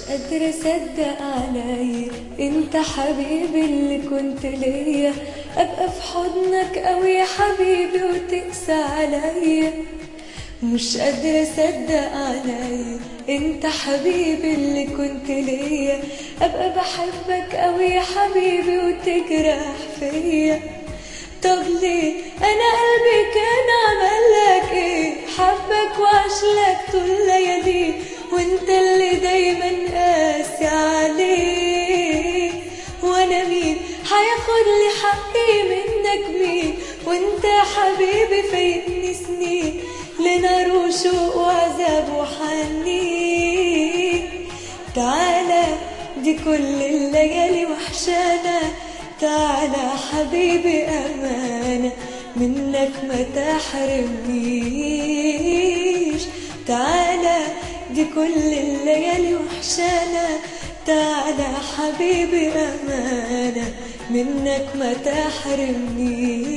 قادرة أصدق عليا أنت حبيبي اللي كنت ليا أبقى في حضنك أوي يا حبيبي وتقسى عليا مش قادرة أصدق عليا أنت حبيبي اللي كنت ليا أبقى بحبك أوي يا حبيبي وتجرح فيا طب ليه أنا قلبي كان عملك إيه حبك وعشلك طول ليالي وانت اللي دايما قاسي عليه وانا مين هياخد لي حقي منك مين وانت يا حبيبي فايتني سنين لنار وشوق وعذاب وحنين تعالى دي كل الليالي وحشانة تعالى حبيبي أمانة منك ما تحرمنيش تعالى دي كل الليالي وحشانة تعالى حبيبي أمانة منك ما تحرمنيش